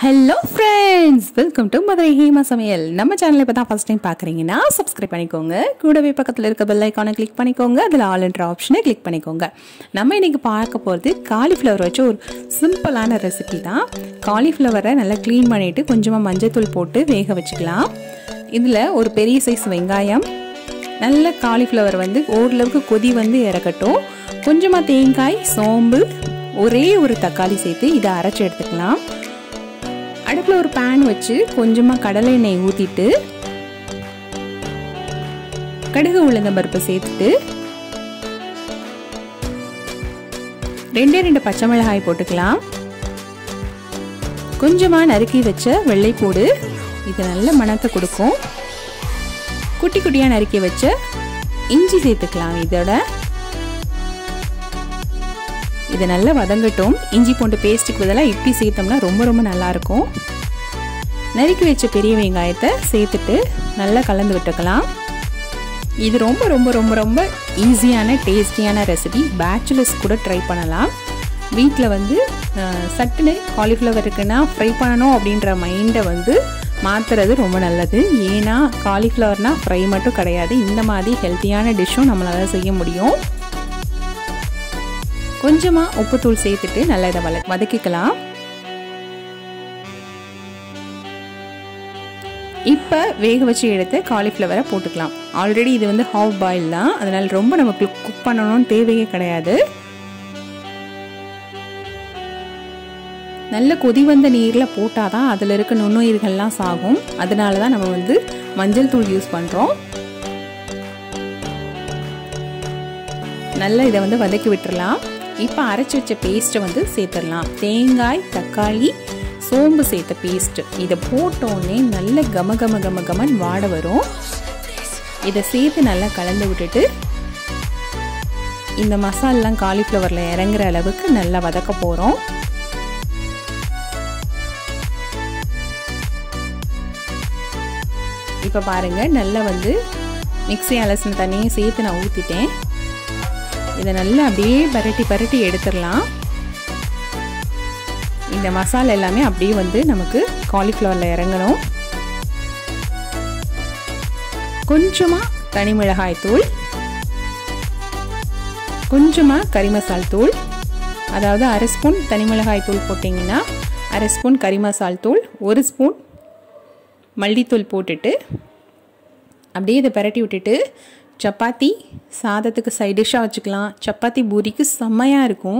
hello friends welcome to Madurai Hema சமையல் நம்ம சேனலை இப்போ தான் ஃபஸ்ட் டைம் பார்க்குறீங்கன்னா சப்ஸ்கிரைப் பண்ணிக்கோங்க கூடவே பக்கத்தில் இருக்க பெல் ஐக்கானை கிளிக் பண்ணிக்கோங்க அதில் ஆல் என்ற ஆப்ஷனை கிளிக் பண்ணிக்கோங்க நம்ம இன்றைக்கி பார்க்க போகிறது காலிஃப்ளவர் வச்சு ஒரு சிம்பிளான ரெசிபி தான் காலிஃப்ளவரை நல்லா க்ளீன் பண்ணிவிட்டு கொஞ்சமாக மஞ்சத்தூள் போட்டு வேக வச்சுக்கலாம் இதில் ஒரு பெரிய சைஸ் வெங்காயம் நல்ல காலிஃப்ளவர் வந்து ஓரளவுக்கு கொதி வந்து இறக்கட்டும் கொஞ்சமாக தேங்காய் சோம்பு ஒரே ஒரு தக்காளி சேர்த்து இதை அரைச்சி எடுத்துக்கலாம் அடுப்பில் ஒரு பேன் வச்சு கொஞ்சமாக கடலை எண்ணெய் ஊற்றிட்டு கடுகு உளுந்தம் பருப்பு சேர்த்துட்டு ரெண்டே ரெண்டு பச்சை மிளகாய் போட்டுக்கலாம் கொஞ்சமாக நறுக்கி வச்ச வெள்ளைப்பூடு இது நல்ல மணத்தை கொடுக்கும் குட்டி குட்டியாக நறுக்கி வச்ச இஞ்சி சேர்த்துக்கலாம் இதோட இது நல்லா வதங்கட்டும் இஞ்சி பூண்டு பேஸ்ட்டுக்கு பதிலாக இப்படி சேர்த்தோம்னா ரொம்ப ரொம்ப நல்லாயிருக்கும் நறுக்கி வச்ச பெரிய வெங்காயத்தை சேர்த்துட்டு நல்லா கலந்து விட்டுக்கலாம் இது ரொம்ப ரொம்ப ரொம்ப ரொம்ப ஈஸியான டேஸ்டியான ரெசிபி பேச்சுலர்ஸ் கூட ட்ரை பண்ணலாம் வீட்டில் வந்து சட்டுன்னு காலிஃப்ளவர் இருக்குன்னா ஃப்ரை பண்ணணும் அப்படின்ற மைண்டை வந்து மாற்றுறது ரொம்ப நல்லது ஏன்னா காலிஃப்ளவர்னால் ஃப்ரை மட்டும் கிடையாது இந்த மாதிரி ஹெல்த்தியான டிஷ்ஷும் நம்மளால் செய்ய முடியும் கொஞ்சமாக உப்புத்தூள் சேர்த்துட்டு நல்லா இதை வள வதக்கிக்கலாம் இப்போ வேக வச்சு எடுத்து காலிஃப்ளவரை போட்டுக்கலாம் ஆல்ரெடி இது வந்து ஹாஃப் பாயில் தான் அதனால் ரொம்ப நமக்கு குக் பண்ணணும்னு தேவையே கிடையாது நல்ல கொதி வந்த நீரில் போட்டால் தான் அதில் இருக்க நுண்ணுயிர்கள்லாம் சாகும் அதனால தான் நம்ம வந்து மஞ்சள் தூள் யூஸ் பண்ணுறோம் நல்லா இதை வந்து வதக்கி விட்டுறலாம் இப்போ அரைச்சி வச்ச பேஸ்ட்டை வந்து சேர்த்துடலாம் தேங்காய் தக்காளி சோம்பு சேர்த்த பேஸ்ட் இதை போட்டோடனே நல்ல கம கம கம கமன் வாட வரும் இதை சேர்த்து நல்லா கலந்து விட்டுட்டு இந்த மசாலெலாம் காலிஃப்ளவரில் இறங்குற அளவுக்கு நல்லா வதக்க போகிறோம் இப்போ பாருங்கள் நல்லா வந்து மிக்ஸி அலசின தண்ணியும் சேர்த்து நான் ஊற்றிட்டேன் இதை நல்லா அப்படியே பரட்டி பரட்டி எடுத்துடலாம் இந்த மசாலா எல்லாமே அப்படியே வந்து நமக்கு காலிஃப்ளவரில் இறங்கணும் கொஞ்சமாக தனி மிளகாய் தூள் கொஞ்சமாக கறி மசால் தூள் அதாவது அரை ஸ்பூன் தனி மிளகாய் தூள் போட்டிங்கன்னா அரை ஸ்பூன் கறி மசால் தூள் ஒரு ஸ்பூன் மல்லித்தூள் போட்டுட்டு அப்படியே இதை பரட்டி விட்டுட்டு சப்பாத்தி சாதத்துக்கு சைட் டிஷ்ஷாக வச்சுக்கலாம் சப்பாத்தி பூரிக்கு செம்மையாக இருக்கும்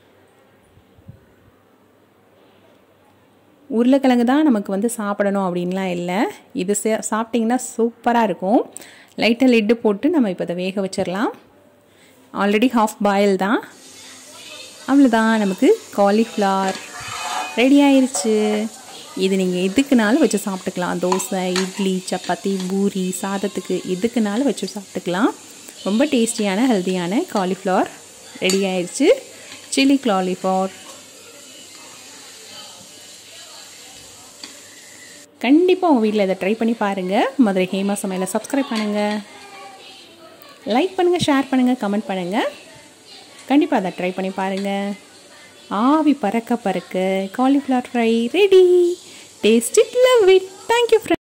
உருளைக்கிழங்கு தான் நமக்கு வந்து சாப்பிடணும் அப்படின்லாம் இல்லை இது சே சாப்பிட்டிங்கன்னா சூப்பராக இருக்கும் லைட்டாக லிட்டு போட்டு நம்ம இப்போ இதை வேக வச்சிடலாம் ஆல்ரெடி ஹாஃப் பாயில் தான் அவ்வளோதான் நமக்கு காலிஃப்ளவர் ரெடி ஆயிடுச்சு இது நீங்கள் எதுக்குனாலும் வச்சு சாப்பிட்டுக்கலாம் தோசை இட்லி சப்பாத்தி பூரி சாதத்துக்கு எதுக்குனாலும் வச்சு சாப்பிட்டுக்கலாம் ரொம்ப டேஸ்டியான ஹெல்த்தியான காலிஃப்ளவர் ரெடி ஆயிடுச்சு சில்லி காலிஃப்ளவர் கண்டிப்பாக உங்கள் வீட்டில் இதை ட்ரை பண்ணி பாருங்கள் மதுரை ஹேமா சமையலை சப்ஸ்கிரைப் பண்ணுங்கள் லைக் பண்ணுங்கள் ஷேர் பண்ணுங்கள் கமெண்ட் பண்ணுங்கள் கண்டிப்பாக அதை ட்ரை பண்ணி பாருங்கள் ஆவி பறக்க பறக்க cauliflower fry ready taste it love it thank you friend